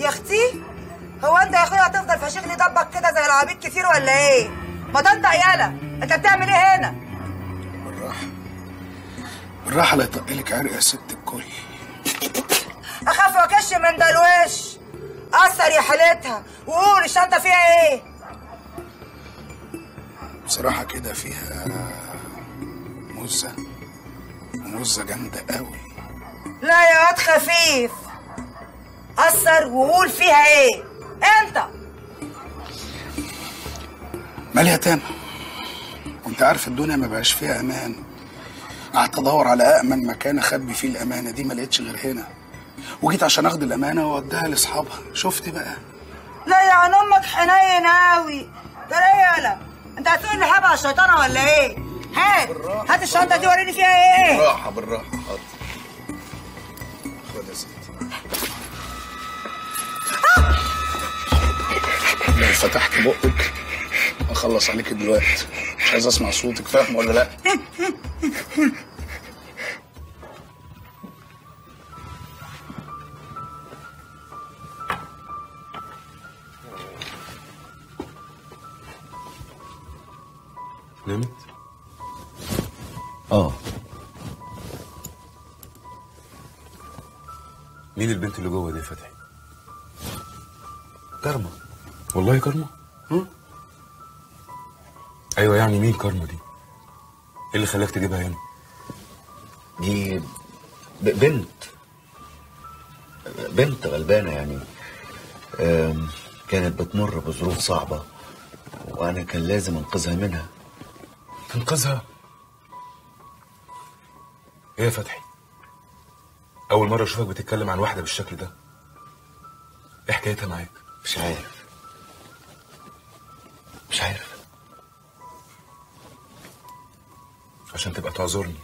يا اختي هو انت يا اخويا هتفضل فاشخني ضبك كده زي العبيد كتير ولا ايه ما ده انت يالا انت بتعمل ايه هنا بالراحه بالراحه لا يطقلك عرق يا ست الكل اخاف واكش من دلوش اثر يا حالتها وقول الشنطه فيها ايه بصراحه كده فيها مزه مزه جامده قوي لا يا واد خفيف اثر وقول فيها ايه انت مالية تامة وانت عارف الدنيا ما بقاش فيها امان قعدت ادور على امن مكان اخبي فيه الامانه دي ما لقيتش غير هنا وجيت عشان اخد الامانه واوديها لاصحابها شفت بقى لا يا عن امك حنين قوي ده ايه يالا انت هتقول لي حاجه على الشيطانه ولا ايه هات هات الشنطه دي وريني فيها ايه بالراحه بالراحه حاضر خد يا ستي لو فتحت بقك اخلص عليك دلوقتي مش عايز اسمع صوتك فاهم ولا لا نمت؟ اه مين البنت اللي جوه دي يا فتحي؟ كرمة والله كارما؟ ايوه يعني مين كارما دي؟ ايه اللي خلاك تجيبها هنا؟ دي ب- بنت بنت غلبانة يعني آم، كانت بتمر بظروف صعبة وأنا كان لازم أنقذها منها تنقذها؟ ايه يا فتحي؟ أول مرة أشوفك بتتكلم عن واحدة بالشكل ده. ايه حكايتها معاك؟ مش عارف مش عارف عشان تبقى تعذرني.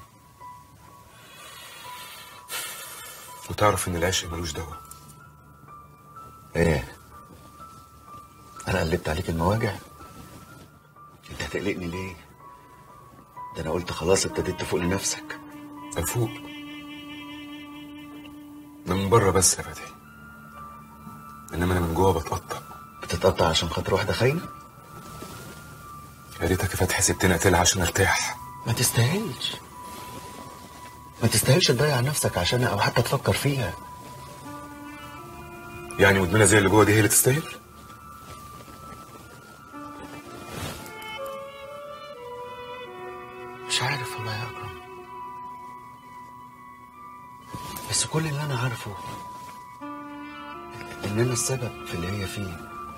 وتعرف إن العشق ملوش دواء. إيه أنا قلبت عليك المواجع أنت هتقلقني ليه ده أنا قلت خلاص ابتديت تفوق لنفسك أفوق. ده من بره بس يا فتحي. إنما أنا من جوه بتقطع. بتتقطع عشان خاطر واحدة خاينة يا ريتك يا فتحي سبتني أقتلها عشان أرتاح. ما تستاهلش ما تستاهلش تضيع نفسك عشانها أو حتى تفكر فيها يعني مدمنة زي اللي جوه دي هي اللي تستاهل؟ مش عارف والله يا أكرم بس كل اللي أنا عارفه إن أنا السبب في اللي هي فيه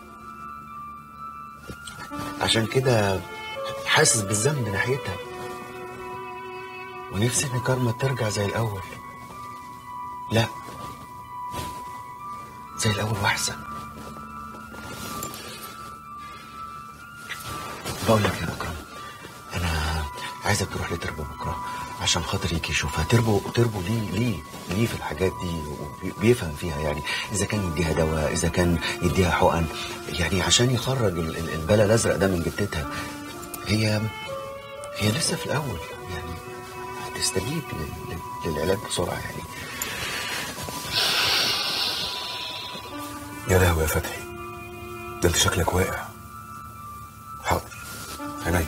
عشان كده حاسس بالذنب ناحيتها ونفسي إن كارما ترجع زي الأول لا زي الأول وأحسن بقول لك يا أكرم أنا عايزك تروح لتربو بكرة عشان خاطر يجي يشوفها تربو تربو ليه ليه ليه في الحاجات دي وبيفهم فيها يعني إذا كان يديها دواء إذا كان يديها حقن يعني عشان يخرج ال- ال- البلا الأزرق ده من جتتها هي هي لسه في الأول يعني هتستجيب لل- لل- للعلاج بسرعة يعني يا لهوي يا فتحي ده انت شكلك واقع حاضر عينيا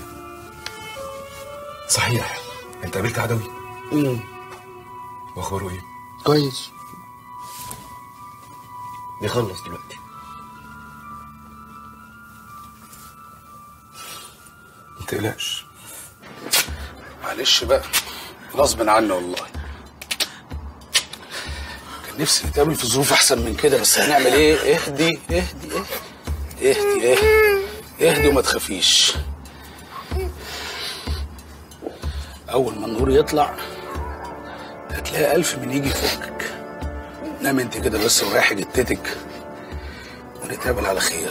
صحيح انت قابلت عدوي امم واخباره ايه كويس بيخلص دلوقتي ما تقلقش معلش بقى غصب عني والله كان نفسي نتقابل في ظروف احسن من كده بس هنعمل ايه اهدي اهدي اهدي اهدي اهدي, اهدي وما تخافيش اول ما النور يطلع هتلاقي الف من يجي يفكك نام انت كده بس وريحي جتتك ونتقابل على خير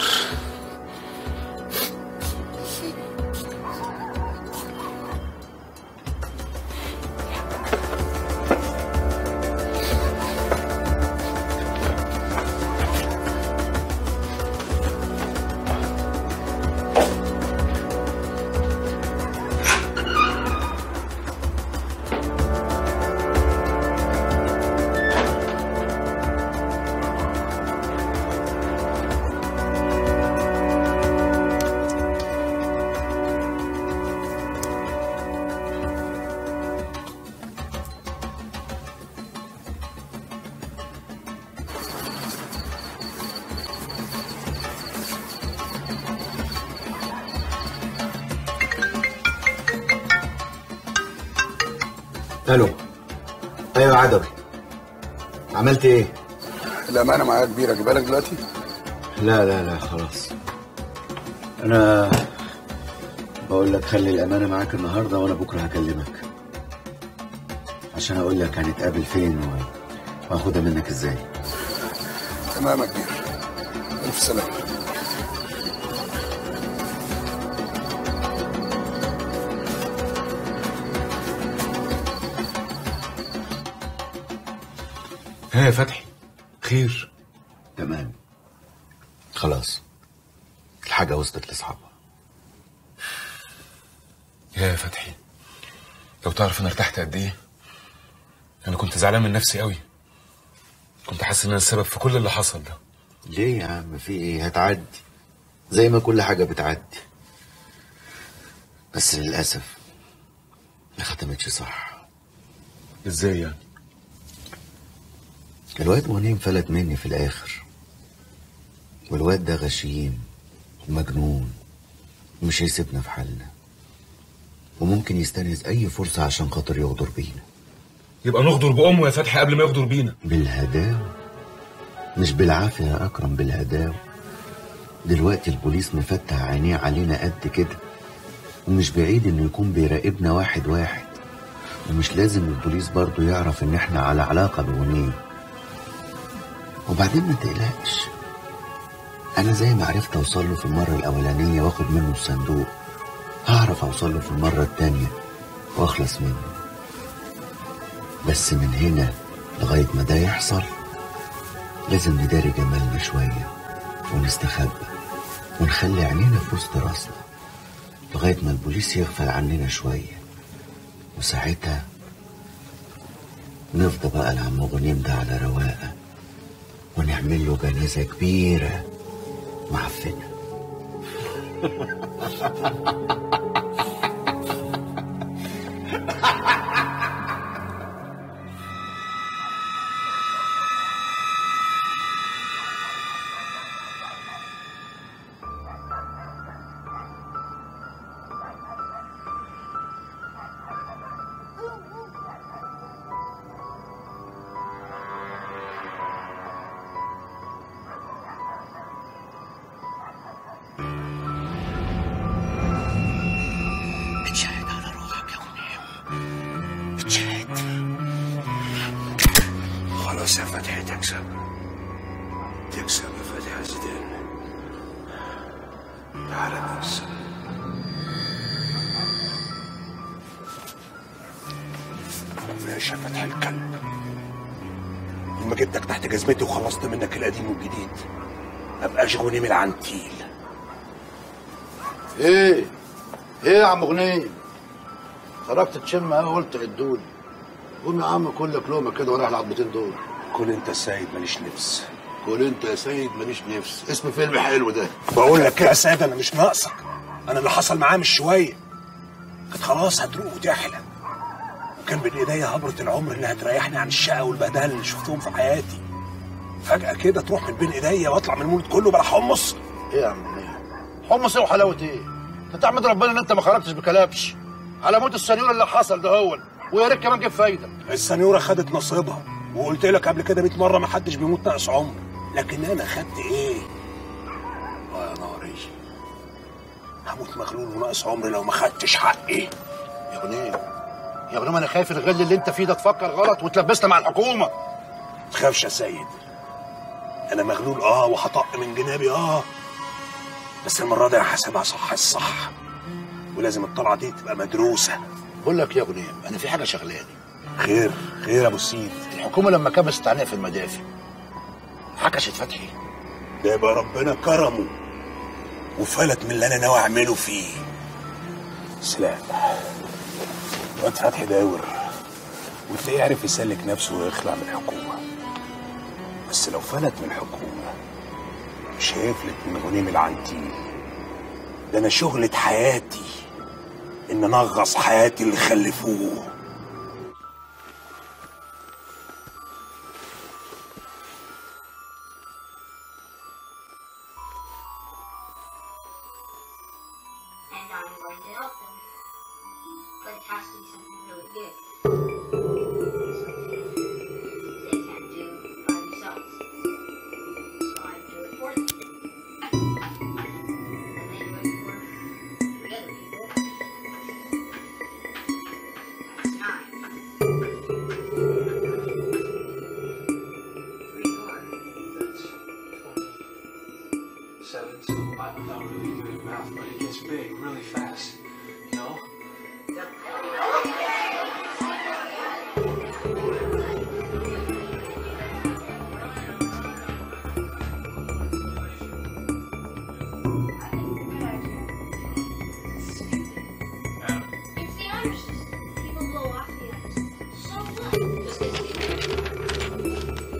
الو ايوه عدوي عملت ايه؟ الامانه معايا كبيره اجيبها لك دلوقتي لا لا لا خلاص انا بقول لك خلي الامانه معاك النهارده وانا بكره هكلمك عشان اقول لك هنتقابل فين و- وهاخدها منك ازاي تمام يا كبير الف سلامه ها يا فتحي خير تمام خلاص الحاجه وصلت لاصحابها يا فتحي لو تعرف انا ارتحت قد ايه انا كنت زعلان من نفسي قوي كنت حاسس ان انا السبب في كل اللي حصل ده ليه يا عم في ايه هتعدي زي ما كل حاجه بتعدي بس للاسف ما ختمتش صح ازاي يعني الواد منيم فلت مني في الاخر والواد ده غشيم ومجنون ومش هيسيبنا في حالنا وممكن يستنز اي فرصه عشان خاطر يغدر بينا يبقى نغدر بامه يا فتحي قبل ما يغدر بينا بالهداوة مش بالعافية يا أكرم بالهداوة دلوقتي البوليس مفتح عينيه علينا قد كده ومش بعيد إنه يكون بيراقبنا واحد واحد ومش لازم البوليس برضه يعرف إن إحنا على علاقة بونين وبعدين ما تقلقش أنا زي ما عرفت أوصل له في المرة الأولانية وآخد منه الصندوق هعرف أوصل له في المرة التانية وأخلص منه بس من هنا لغاية ما ده يحصل لازم نداري جمالنا شوية ونستخبى ونخلي عينينا في وسط راسنا لغاية ما البوليس يغفل عننا شوية وساعتها نفضى بقى العم غنيم ده على رواقة ونعمل له جنازة كبيرة معفنة اتشهد على روحك يا غنيم اتشهد خلاص يا فتحي تكسب تكسب يا فتحي زيدان تعال نكسب ماشي يا فتحي الكلب لما جبتك تحت جزمتي وخلصت منك القديم والجديد ابقاش غنيم العنتيل ايه ايه يا عم غنيم خرجت تشم قهوه قلت عدولي قوم يا عم كل لقمه كده وراح العضمتين دول كل انت السيد ماليش نفس كل انت يا سيد ماليش نفس اسم فيلم حلو ده بقول لك ايه يا سيد انا مش ناقصك انا اللي حصل معاه مش شويه كانت خلاص هتروق وتحلم وكان بين ايديا هبرة العمر اللي هتريحني عن الشقة والبهدله اللي شفتهم في حياتي فجأة كده تروح من بين ايديا واطلع من المولد كله بلا حمص ايه يا عم غنيم حمص ايه وحلاوه ايه انت تحمد ربنا ان انت ما خرجتش بكلبش على موت السنيور اللي حصل ده هو ويا ريت كمان جاب فايده السنيورة خدت نصيبها وقلت لك قبل كده 100 مرة ما حدش بيموت ناقص عمر لكن انا خدت ايه؟ اه يا ناري هموت مغلول وناقص عمري لو ما خدتش حقي يا غنيم يا غنيم انا خايف الغل اللي انت فيه ده تفكر غلط وتلبسنا مع الحكومه تخافش يا سيد انا مغلول اه وهطق من جنابي اه بس المره دي هحاسبها صح الصح ولازم الطلعه دي تبقى مدروسه بقول لك يا غنيم انا في حاجه شغلاني خير خير يا ابو السيد الحكومه لما كبست عناء في المدافع حكشت فتحي ده يبقى ربنا كرمه وفلت من اللي انا ناوي اعمله فيه سلام الواد فتحي داور وتلاقيه عرف يسلك نفسه ويخلع من الحكومه بس لو فلت من الحكومه مش هيفلت من غنيم العنتيل ده انا شغلة حياتي ان انغص حياتي اللي خلفوه and I'm going to help them. But it has to be something really good. seven, so I'm not really good at math, but it gets big really fast. You know? It's the ice system. People blow off the ice. So what? Just continue.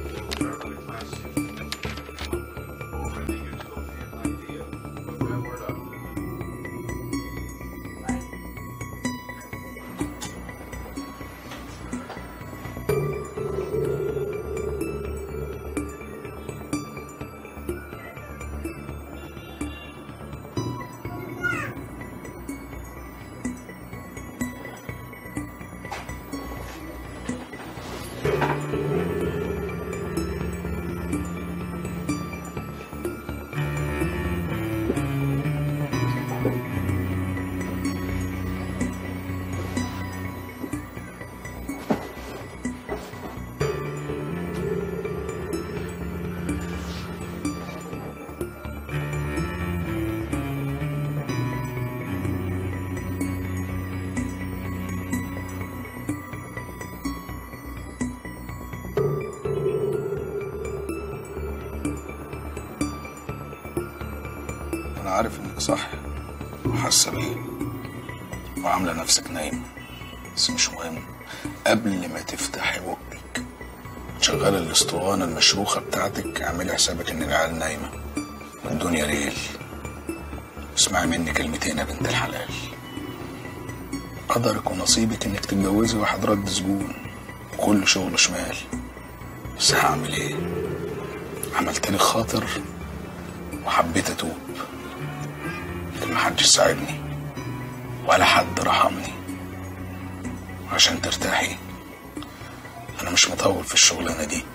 انا عارف انك صح وحاسه بيه وعامله نفسك نايم بس مش مهم قبل ما تفتحي بقك شغاله الاسطوانه المشروخه بتاعتك اعملي حسابك ان العيال نايمه والدنيا ريل اسمعي مني كلمتين يا بنت الحلال قدرك ونصيبك انك تتجوزي واحد رد سجون وكل شغله شمال بس هعمل ايه عملت لي خاطر وحبيت اتوب لكن محدش ساعدني ولا حد رحمني عشان ترتاحي انا مش مطول في الشغلانه دي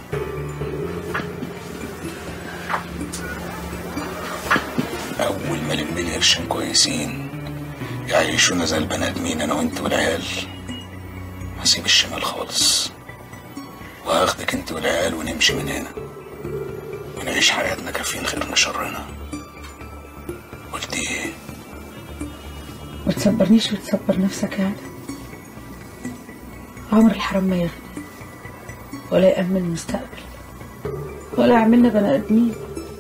اول ما الم لي قرشين كويسين يعيشونا زي البني ادمين انا وانت والعيال هسيب الشمال خالص وهاخدك انت والعيال ونمشي من هنا ونعيش حياتنا كافيين خيرنا شرنا قلت ايه ما تصبرنيش وتصبر نفسك يا عادل عمر الحرام ما يغني ولا يأمن المستقبل ولا يعملنا بني آدمين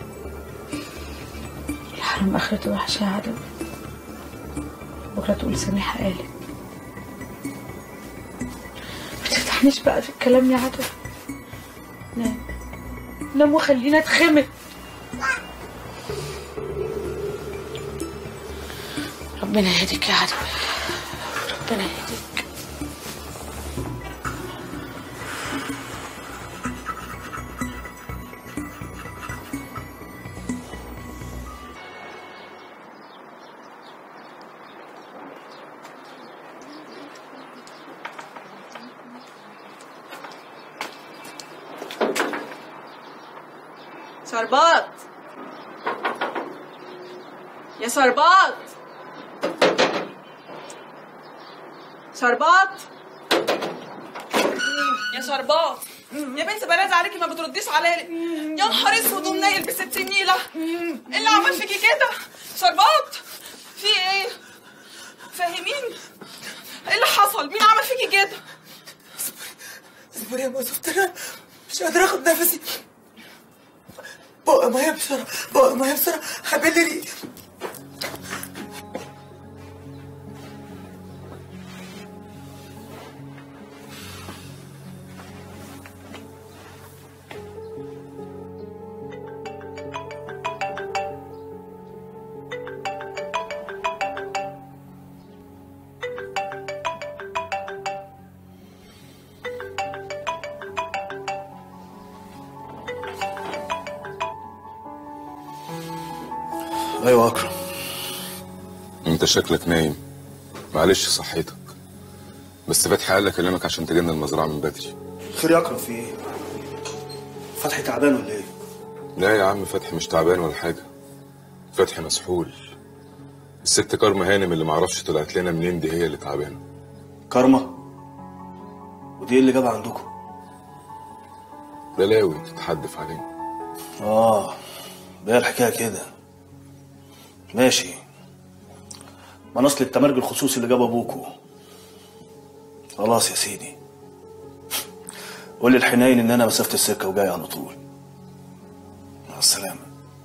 الحرام آخرته وحشة يا عدو بكرة تقول سميحة قالت ما تفتحنيش بقى في الكلام يا عدو نام نام وخلينا اتخمد ربنا يهديك يا عدو ربنا يهديك شربات يا شربات شربات يا شربات يا بنت بلاز عليكي ما بترديش عليا يا نهار اسود ومنيل بست نيله ايه اللي عمل فيكي كده شربات في ايه فاهمين ايه اللي حصل مين عمل فيكي كده اصبري يا مازوفت انا مش قادر اخد نفسي بقى ميه بسرعه بقى ميه بسرعه حبيبي ايوه اكرم انت شكلك نايم معلش صحيتك بس فتحي قال لك اكلمك عشان تجينا المزرعه من بدري خير يا اكرم في ايه؟ فتحي تعبان ولا ايه؟ لا يا عم فتحي مش تعبان ولا حاجه فتحي مسحول الست كارما هانم اللي معرفش طلعت لنا منين دي هي اللي تعبانه كارما ودي إيه اللي جابها عندكم؟ بلاوي تتحدف علينا اه ده هي الحكايه كده ماشي ما نصل التمرج الخصوصي اللي جاب ابوكو خلاص يا سيدي قول للحنين ان انا مسافه السكه وجاي على طول مع السلامه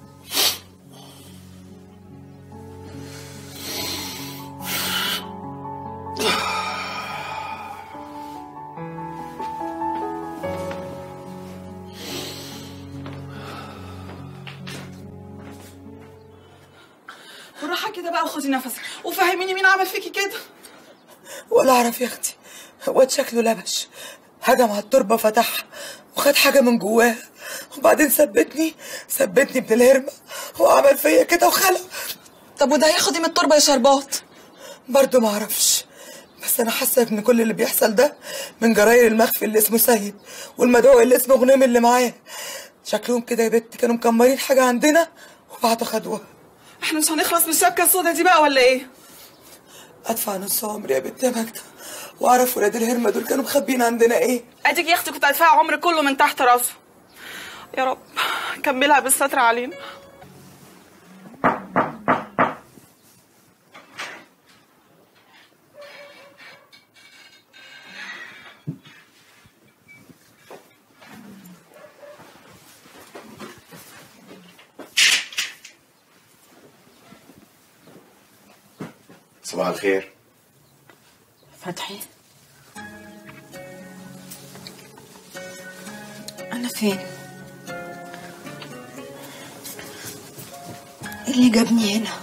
بالراحه كده بقى وخدي نفسك وفهميني مين عمل فيكي كده ولا اعرف يا اختي واد شكله لبش هجم على التربه فتحها وخد حاجه من جواها وبعدين ثبتني ثبتني ابن الهرمه وعمل فيا كده وخلع طب وده هياخد ايه من التربه يا شربات برضه ما اعرفش بس انا حاسه ان كل اللي بيحصل ده من جراير المخفي اللي اسمه سيد والمدعو اللي اسمه غنيم اللي معاه شكلهم كده يا بت كانوا مكمرين حاجه عندنا وبعدوا خدوها احنا مش هنخلص من الشبكه السودا دي بقى ولا ايه ادفع نص عمري يا بت يا ماجده واعرف ولاد الهرمه دول كانوا مخبيين عندنا ايه اديك يا اختي كنت هدفع عمري كله من تحت راسه يا رب كملها بالستر علينا صباح الخير فتحي أنا فين؟ إيه اللي جابني هنا؟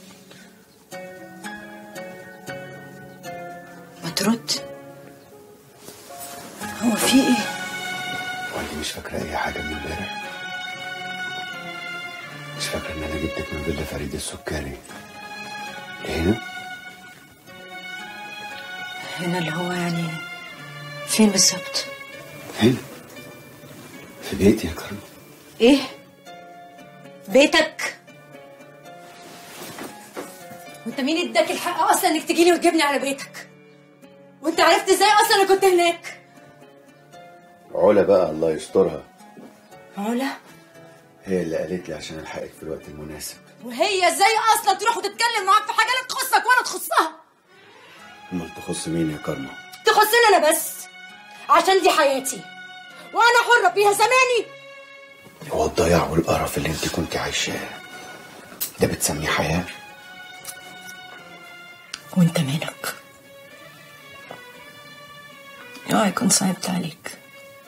ما ترد هو في إيه؟ هو انت مش فاكره اي حاجه من امبارح مش فاكره ان انا جبتك من فيلا فريد السكري هنا هنا اللي هو يعني فين بالظبط؟ هنا في بيتي يا كرم إيه؟ بيتك؟ وانت مين اداك الحق اصلا انك تجيلي وتجيبني على بيتك وانت عرفت ازاي اصلا انا كنت هناك علا بقى الله يسترها علا هي اللي قالت لي عشان الحقك في الوقت المناسب وهي ازاي اصلا تروح وتتكلم معاك في حاجه لا تخصك ولا تخصها امال تخص مين يا كرمه تخصني انا بس عشان دي حياتي وانا حره فيها زماني هو الضياع والقرف اللي انت كنت عايشاه ده بتسميه حياه وانت مالك؟ اوعى يكون صعبت عليك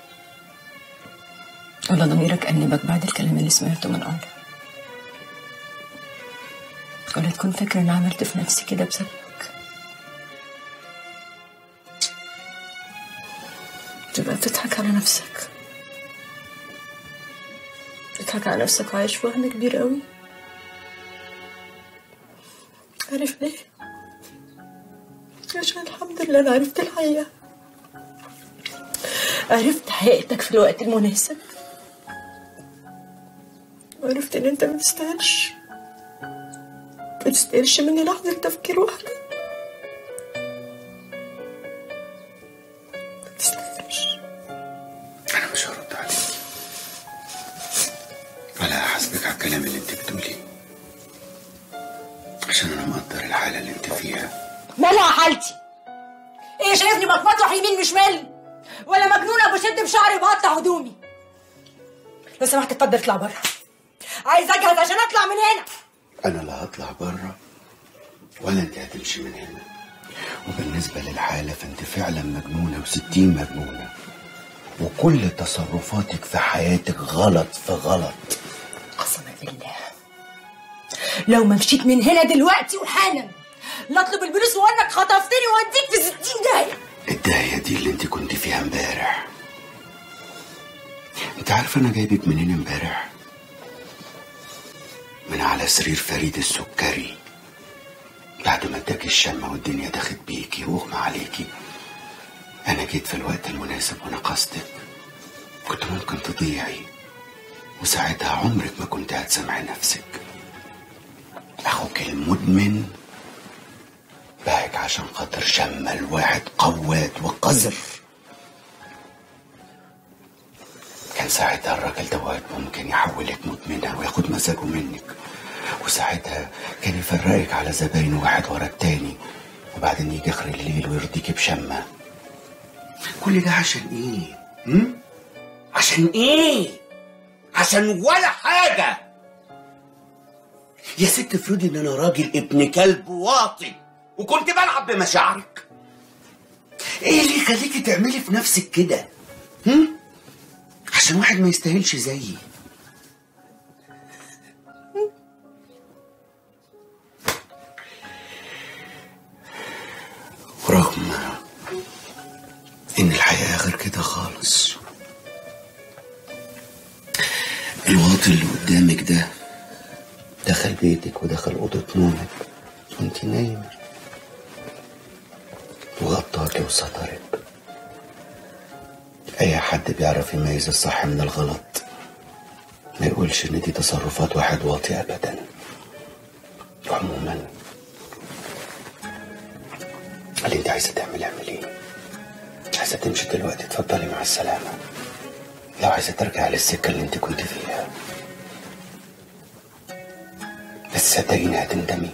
ولا ضميرك أنبك بعد الكلام اللي سمعته من علا ولا تكون فاكر إن عملت في نفسي كده بسببك تبقى بتضحك على نفسك بتضحك على نفسك وعايش في وهم كبير قوي عارف ليه؟ عشان الحمد لله أنا عرفت الحقيقة عرفت حقيقتك في الوقت المناسب وعرفت إن أنت ما تستاهلش ما تستاهلش مني لحظة تفكير واحدة ما تستاهلش انا مش هرد عليك ولا هحاسبك على الكلام اللي انت بتقوليه عشان انا مقدر الحاله اللي انت فيها مالها حالتي ايه شايفني بتمطوح يمين وشمال ولا مجنونه بشد بشعري وبقطع هدومي لو سمحت اتفضل اطلع بره عايز اجهز عشان اطلع من هنا انا لا هطلع بره ولا انت هتمشي من هنا وبالنسبه للحاله فانت فعلا مجنونه وستين مجنونه وكل تصرفاتك في حياتك غلط في غلط قسما بالله لو ما مشيت من هنا دلوقتي وحالا لا اطلب البوليس واقول لك خطفتني واديك في 60 داهيه الداهيه دي اللي انت كنت فيها امبارح انت عارف انا جايبك منين امبارح من على سرير فريد السكري بعد ما اداك الشمة والدنيا دخت بيكي واغمى عليكي انا جيت في الوقت المناسب ونقصتك كنت ممكن تضيعي وساعتها عمرك ما كنت هتسمعي نفسك اخوك المدمن باعك عشان خاطر شمة الواحد قواد وقذر كان ساعتها الراجل دوت ممكن يحولك مدمنة وياخد مزاجه منك وساعتها كان يفرقك على زباين واحد ورا التاني وبعدين يجي اخر الليل ويرضيكي بشمه كل ده عشان ايه؟ هم؟ عشان ايه؟ عشان ولا حاجه يا ست افرضي ان انا راجل ابن كلب واطي وكنت بلعب بمشاعرك ايه اللي يخليكي تعملي في نفسك كده هم؟ عشان واحد ما يستاهلش زيي ورغم ان الحقيقه غير كده خالص الواطي اللي قدامك ده دخل بيتك ودخل اوضه نومك وانت نايمه وغطاكي وسترك اي حد بيعرف يميز الصح من الغلط ما يقولش ان دي تصرفات واحد واطي ابدا عموما اللي انت عايزه تعملي اعمليه عايزه تمشي دلوقتي اتفضلي مع السلامه لو عايزه ترجعي للسكه اللي انت كنت فيها بس صدقيني هتندمي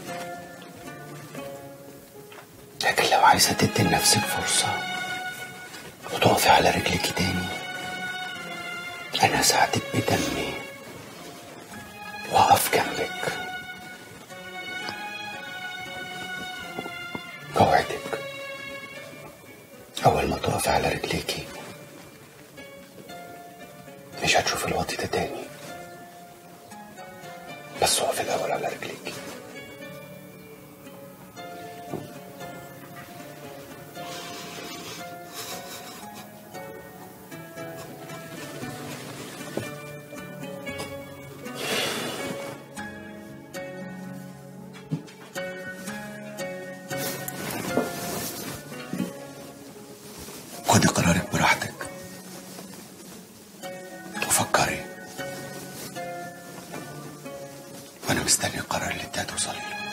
لكن لو عايزه تدي لنفسك فرصه وتقفي على رجلك تاني انا ساعدك بدمي واقف جنبك اوعدك اول ما تقفي على رجليكي مش هتشوفي الواطي ده تاني بس اقفي الاول على رجليكي خدي قرارك براحتك وفكري وانا مستني القرار اللي انت هتوصلي له